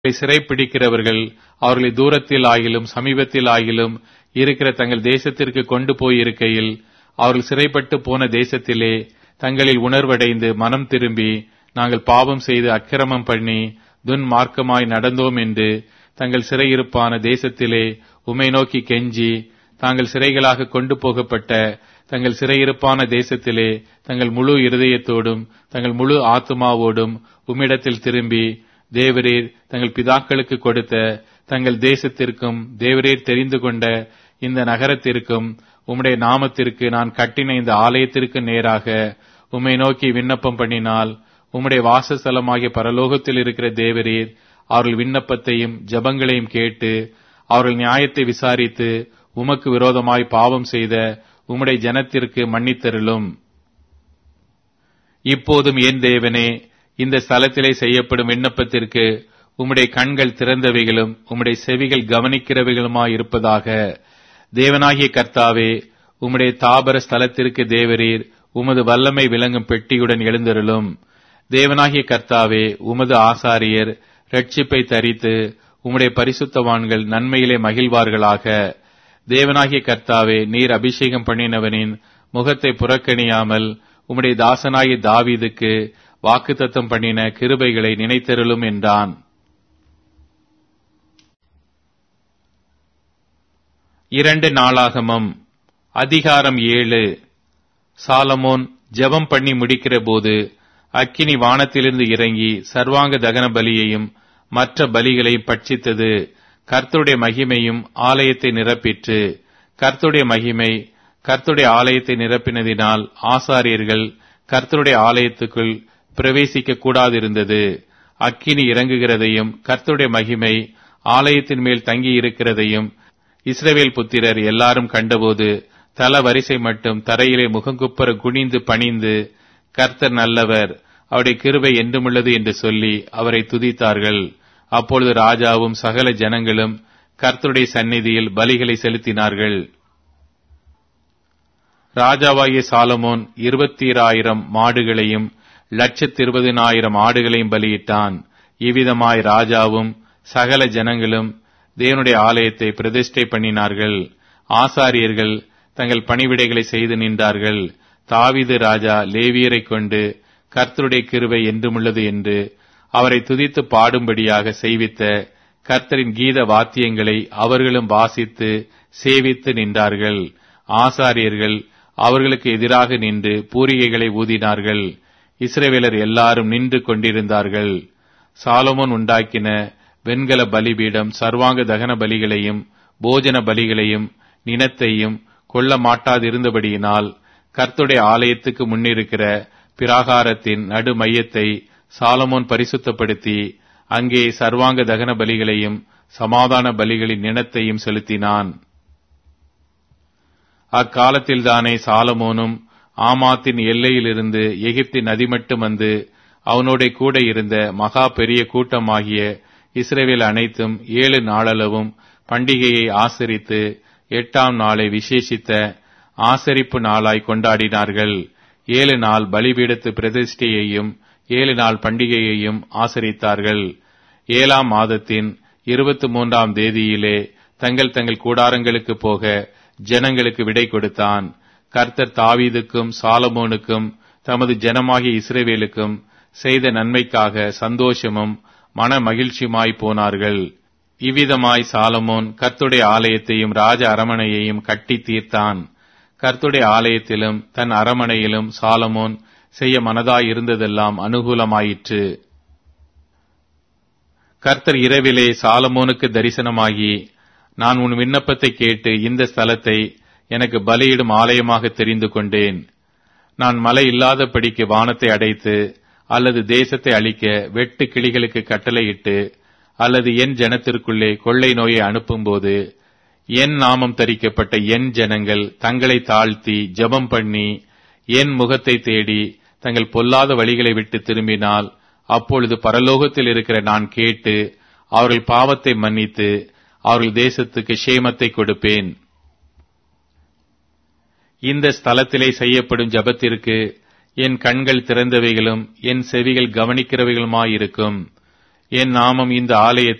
அவர்களை சிறைப்பிடிக்கிறவர்கள் அவர்களை தூரத்தில் ஆகிலும் சமீபத்தில் ஆகிலும் இருக்கிற தங்கள் தேசத்திற்கு கொண்டு போயிருக்கையில் அவர்கள் சிறைப்பட்டு போன தேசத்திலே தங்களில் உணர்வடைந்து மனம் திரும்பி நாங்கள் பாவம் செய்து அக்கிரமம் பண்ணி துன்மார்க்கமாய் நடந்தோம் என்று தங்கள் சிறையிருப்பான தேசத்திலே உமை நோக்கி கெஞ்சி தாங்கள் சிறைகளாக கொண்டு போகப்பட்ட தங்கள் சிறையிருப்பான தேசத்திலே தங்கள் முழு இருதயத்தோடும் தங்கள் முழு ஆத்துமாவோடும் உம்மிடத்தில் திரும்பி தேவரீர் தங்கள் பிதாக்களுக்கு கொடுத்த தங்கள் தேசத்திற்கும் தேவரீர் தெரிந்து கொண்ட இந்த நகரத்திற்கும் உம்முடைய நாமத்திற்கு நான் கட்டின இந்த ஆலயத்திற்கு நேராக உம்மை நோக்கி விண்ணப்பம் பண்ணினால் உம்முடைய வாசஸ்தலமாகிய பரலோகத்தில் இருக்கிற தேவரீர் அவர்கள் விண்ணப்பத்தையும் ஜபங்களையும் கேட்டு அவர்கள் நியாயத்தை விசாரித்து உமக்கு விரோதமாய் பாவம் செய்த உம்முடைய ஜனத்திற்கு மன்னித்தருளும் இப்போதும் என் தேவனே இந்த ஸ்தலத்திலே செய்யப்படும் விண்ணப்பத்திற்கு உம்முடைய கண்கள் திறந்தவைகளும் உம்முடைய செவிகள் கவனிக்கிறவைகளுமாயிருப்பதாக தேவனாகிய கர்த்தாவே உம்முடைய தாபர ஸ்தலத்திற்கு தேவரீர் உமது வல்லமை விளங்கும் பெட்டியுடன் எழுந்தருளும் தேவனாகிய கர்த்தாவே உமது ஆசாரியர் ரட்சிப்பை தரித்து உம்முடைய பரிசுத்தவான்கள் நன்மையிலே மகிழ்வார்களாக தேவனாகிய கர்த்தாவே நீர் அபிஷேகம் பண்ணினவனின் முகத்தை புறக்கணியாமல் உம்முடைய தாசனாகிய தாவீதுக்கு வாக்குத்தத்தம் பண்ணின கிருபைகளை நினைத்தருளும் என்றான் இரண்டு நாளாகமம் அதிகாரம் ஏழு சாலமோன் ஜெபம் பண்ணி முடிக்கிற போது அக்கினி வானத்திலிருந்து இறங்கி சர்வாங்க தகன பலியையும் மற்ற பலிகளையும் பட்சித்தது கர்த்தருடைய மகிமையும் ஆலயத்தை நிரப்பிற்று கர்த்தருடைய மகிமை கர்த்தருடைய ஆலயத்தை நிரப்பினதினால் ஆசாரியர்கள் கர்த்தருடைய ஆலயத்துக்குள் பிரவேசிக்க கூடாதிருந்தது அக்கினி இறங்குகிறதையும் கர்த்தருடைய மகிமை ஆலயத்தின் மேல் தங்கி இருக்கிறதையும் இஸ்ரவேல் புத்திரர் எல்லாரும் கண்டபோது தல வரிசை மட்டும் தரையிலே முகங்குப்புற குனிந்து பணிந்து கர்த்தர் நல்லவர் அவருடைய கிருபை என்றுமுள்ளது என்று சொல்லி அவரை துதித்தார்கள் அப்பொழுது ராஜாவும் சகல ஜனங்களும் கர்த்தருடைய சந்நிதியில் பலிகளை செலுத்தினார்கள் ராஜாவாகிய சாலமோன் இருபத்தீராயிரம் மாடுகளையும் லட்சத்து இருபதினாயிரம் ஆடுகளையும் பலியிட்டான் இவ்விதமாய் ராஜாவும் சகல ஜனங்களும் தேவனுடைய ஆலயத்தை பிரதிஷ்டை பண்ணினார்கள் ஆசாரியர்கள் தங்கள் பணிவிடைகளை செய்து நின்றார்கள் தாவிது ராஜா லேவியரை கொண்டு கர்த்தருடைய கிருவை என்றுமுள்ளது என்று அவரை துதித்து பாடும்படியாக செய்வித்த கர்த்தரின் கீத வாத்தியங்களை அவர்களும் வாசித்து சேவித்து நின்றார்கள் ஆசாரியர்கள் அவர்களுக்கு எதிராக நின்று பூரிகைகளை ஊதினார்கள் இஸ்ரேவேலர் எல்லாரும் நின்று கொண்டிருந்தார்கள் சாலமோன் உண்டாக்கின வெண்கல பலிபீடம் சர்வாங்க தகன பலிகளையும் போஜன பலிகளையும் நினத்தையும் கொள்ள மாட்டாதிருந்தபடியினால் கர்த்துடைய ஆலயத்துக்கு முன்னிருக்கிற பிராகாரத்தின் நடு மையத்தை சாலமோன் பரிசுத்தப்படுத்தி அங்கே சர்வாங்க தகன பலிகளையும் சமாதான பலிகளின் நினத்தையும் செலுத்தினான் அக்காலத்தில்தானே சாலமோனும் ஆமாத்தின் எல்லையிலிருந்து எகிப்தின் நதி மட்டும் வந்து அவனோட கூட இருந்த மகா பெரிய கூட்டமாகிய இஸ்ரேவேல் அனைத்தும் ஏழு நாளளவும் பண்டிகையை ஆசரித்து எட்டாம் நாளை விசேஷித்த ஆசரிப்பு நாளாய் கொண்டாடினார்கள் ஏழு நாள் பலிபீடத்து பிரதிஷ்டையையும் ஏழு நாள் பண்டிகையையும் ஆசரித்தார்கள் ஏழாம் மாதத்தின் இருபத்தி மூன்றாம் தேதியிலே தங்கள் தங்கள் கூடாரங்களுக்கு போக ஜனங்களுக்கு விடை கொடுத்தான் கர்த்தர் தாவீதுக்கும் சாலமோனுக்கும் தமது ஜனமாகிய இஸ்ரேவேலுக்கும் செய்த நன்மைக்காக சந்தோஷமும் மன மகிழ்ச்சியுமாய் போனார்கள் இவ்விதமாய் சாலமோன் கர்த்துடைய ஆலயத்தையும் ராஜ அரமனையையும் கட்டி தீர்த்தான் கர்த்துடைய ஆலயத்திலும் தன் அரமனையிலும் சாலமோன் செய்ய மனதாய் இருந்ததெல்லாம் அனுகூலமாயிற்று கர்த்தர் இரவிலே சாலமோனுக்கு தரிசனமாகி நான் உன் விண்ணப்பத்தை கேட்டு இந்த ஸ்தலத்தை எனக்கு பலியிடும் ஆலயமாக தெரிந்து கொண்டேன் நான் மழை இல்லாதபடிக்கு வானத்தை அடைத்து அல்லது தேசத்தை அழிக்க வெட்டு கிளிகளுக்கு கட்டளையிட்டு அல்லது என் ஜனத்திற்குள்ளே கொள்ளை நோயை அனுப்பும்போது என் நாமம் தரிக்கப்பட்ட என் ஜனங்கள் தங்களை தாழ்த்தி ஜெபம் பண்ணி என் முகத்தை தேடி தங்கள் பொல்லாத வழிகளை விட்டு திரும்பினால் அப்பொழுது பரலோகத்தில் இருக்கிற நான் கேட்டு அவர்கள் பாவத்தை மன்னித்து அவர்கள் தேசத்துக்கு சேமத்தை கொடுப்பேன் இந்த ஸ்தலத்திலே செய்யப்படும் ஜபத்திற்கு என் கண்கள் திறந்தவைகளும் என் செவிகள் கவனிக்கிறவைகளுமாயிருக்கும் என் நாமம் இந்த ஆலயத்தில்